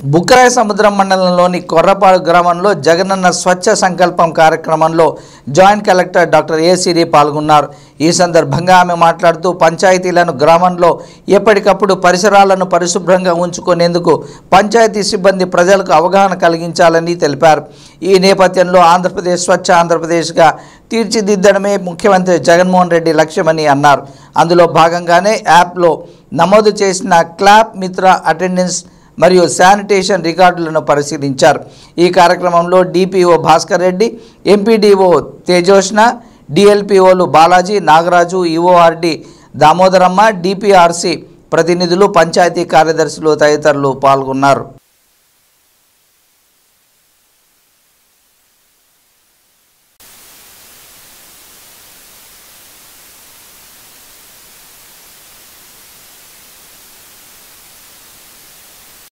బుక్కరాయ సముద్రం మండలంలోని కొర్రపాడు గ్రామంలో జగనన్న స్వచ్ఛ సంకల్పం కార్యక్రమంలో joint collector doctor A Siri పాల్గొన్నారు ఈ సందర్భంగా ఆమె మాట్లాడుతూ పంచాయతీలను గ్రామంలో ఎప్పటికప్పుడు పరిసరాలను పరిశుభ్రంగా ఉంచుకునేందుకు పంచాయతీ సిబ్బంది ప్రజలకు అవగాహన కలిగించాలని తెలిపారు ఈ నేపథ్యంలో ఆంధ్రప్రదేశ్ స్వచ్ఛ ఆంధ్రప్రదేశ్గా తీర్చిదిద్దడమే ముఖ్యమంత్రి జగన్మోహన్ రెడ్డి లక్ష్యమని అన్నారు అందులో భాగంగానే యాప్లో నమోదు చేసిన క్లాప్ మిత్ర అటెండెన్స్ మరియు శానిటేషన్ రికార్డులను పరిశీలించారు ఈ కార్యక్రమంలో డిపిఓ భాస్కర్ రెడ్డి ఎంపీడీఓ తేజోష్ణ డిఎల్పిఓలు బాలాజీ నాగరాజు ఈఓఆర్డి దామోదరమ్మ డిపిఆర్సి ప్రతినిధులు పంచాయతీ కార్యదర్శులు తదితరులు పాల్గొన్నారు